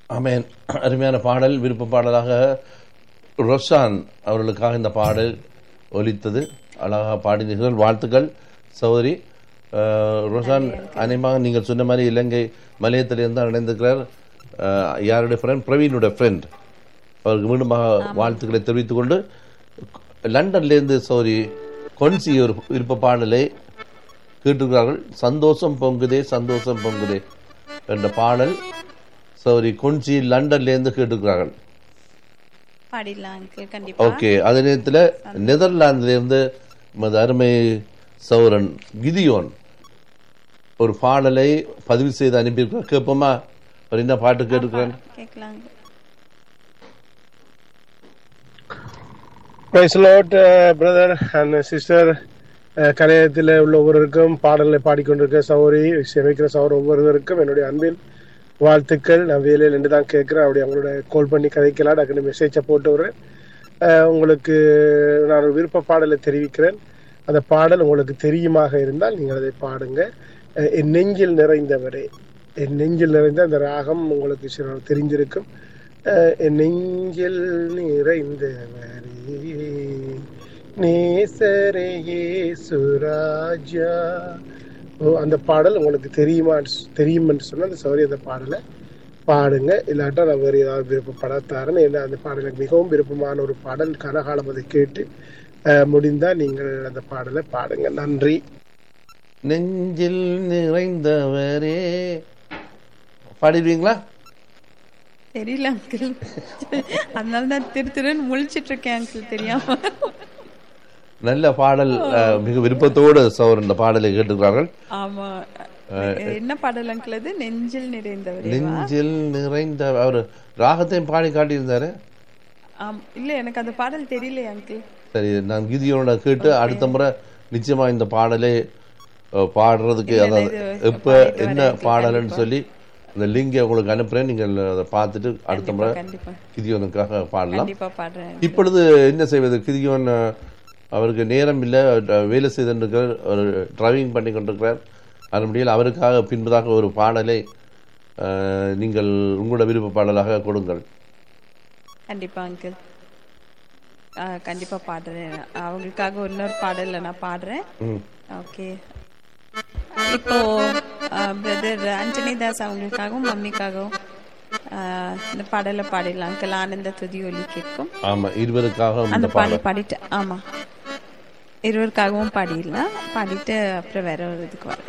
ஆமென் அருமையான பாடல் விருப்ப பாடலாக ரொஷான் அவர்களுக்காக இந்த பாடல் ஒலித்தது அழகாக பாடினீர்கள் வாழ்த்துக்கள் சௌதரி அஹ், ரொஷான் அநேகமாக நீங்கள் சொன்ன மாதிரி இலங்கை மலையத்திலிருந்து தான் இணைந்திருக்கிறார் அஹ், யாருடைய ஃப்ரெண்ட் பிரவீனுடைய ஃப்ரெண்ட் அவருக்கு மீண்டுமாக வாழ்த்துக்களை தெரிவித்துக் கொண்டு லண்டன்லேருந்து சௌரி கொன்சி ஒரு விருப்ப பாடலை கேட்டிருக்கிறார்கள் சந்தோஷம் பொங்குதே சந்தோஷம் பொங்குதே என்ற பாடல் சௌரி கொன்சி லண்டன்லேருந்து கேட்டிருக்கிறார்கள் பாடிடலாம் அங்கிள் கண்டிப்பா ஓகே அதே நேரத்தில் நெதர்லாந்திலிருந்து நமது அருமை சௌரன் கிதியோன் ஒரு பாடலை பதிவு செய்து அனுப்பியிருக்கிறார் கேட்போமா அவர் என்ன பாட்டு கேட்டிருக்கிறார் கேட்கலாம் praise Lord brother and sister கலையத்தில் உள்ள ஒவ்வொருவருக்கும் பாடலை பாடிக்கொண்டிருக்க சௌரி சேமிக்கிற சௌர் ஒவ்வொருவருக்கும் என்னுடைய அன்பின் வாழ்த்துக்ள் நான் வேலையில் நின்று தான் கேட்குறேன் அப்படி அவங்களோட கால் பண்ணி கதைக்கலாம் டக்குனு மெசேஜை போட்டு விடுறேன் அஹ், உங்களுக்கு நான் ஒரு விருப்ப பாடலை தெரிவிக்கிறேன் அந்த பாடல் உங்களுக்கு தெரியுமாக இருந்தால் நீங்கள் அதை பாடுங்க அஹ், என் நெஞ்சில் நிறைந்தவரே என் நெஞ்சில் நிறைந்த அந்த ராகம் உங்களுக்கு சில தெரிஞ்சிருக்கும் அஹ், என் நெஞ்சில் நிறைந்தவரே நேசரையே சுராஜா ஓ அந்த பாடல் உங்களுக்கு தெரியுமா தெரியுமென்னு சொன்னா அந்த சௌரி அந்த பாடலை பாடுங்க இல்லாட்டா நான் வேறு ஏதாவது விருப்பப்படத்தாரன்னு ஏன்னா அந்த பாடல் எனக்கு மிகவும் விருப்பமான ஒரு பாடல் கனகாலம் அதை கேட்டு அஹ், முடிந்தா நீங்கள் அந்த பாடலை பாடுங்க நன்றி நெஞ்சில் நிறைந்தவரே பாடிடுவீங்களா தெரியல அங்கிள் அதனால தான் திரு திருன்னு முழிச்சிட்டு இருக்கேன் அங்கிள் தெரியாம நல்ல பாடல் அஹ், மிக விருப்பத்தோடு சௌர் இந்த பாடலை கேட்டிருக்கிறார்கள் ஆமா என்ன பாடல் அங்கிள் அது நெஞ்சில் நிறைந்தவர் நெஞ்சில் நிறைந்த அவர் ராகத்தையும் பாடி காட்டியிருந்தாரு ஆம் இல்ல எனக்கு அந்த பாடல் தெரியலையே அங்கிள் சரி நான் கீதியோட கேட்டு அடுத்த முறை நிச்சயமா இந்த பாடலை அஹ், பாடுறதுக்கு அதாவது எப்ப என்ன பாடல்னு சொல்லி அந்த லிங்கை உங்களுக்கு அனுப்புறேன் நீங்கள் அதை பார்த்துட்டு அடுத்த முறை கண்டிப்பா கிதியோனுக்காக பாடலாம் கண்டிப்பா பாடுறேன் இப்பொழுது என்ன செய்வது கிதியோன் அஹ், அவருக்கு நேரம் இல்லை அஹ், வேலை செய்திருக்கிறார் ஒரு டிரைவிங் பண்ணி கொண்டிருக்கிறார் அது முடியல அவருக்காக பின்பதாக ஒரு பாடலை அஹ், நீங்கள் உங்களோட விருப்ப பாடலாக கொடுங்கள் கண்டிப்பா அங்கிள் கண்டிப்பா பாடுறேன் அவங்களுக்காக இன்னொரு பாடல்ல நான் பாடுறேன் ம் ஓகே இப்போ பிரதர் அஞ்சனி தாஸ் அவங்களுக்காகவும் மம்மிக்காகவும் ஆஹ், இந்த பாடலை பாடிடலாம் அங்கிள் ஆனந்த துதி ஒலி கேட்கும் ஆமா இருவருக்காக அந்த இந்த பாடல் பாடல் பாடிட்டு ஆமா இருவருக்காகவும் பாடிடலாம் பாடிட்டு அப்புறம் வேற ஒரு இதுக்கு வர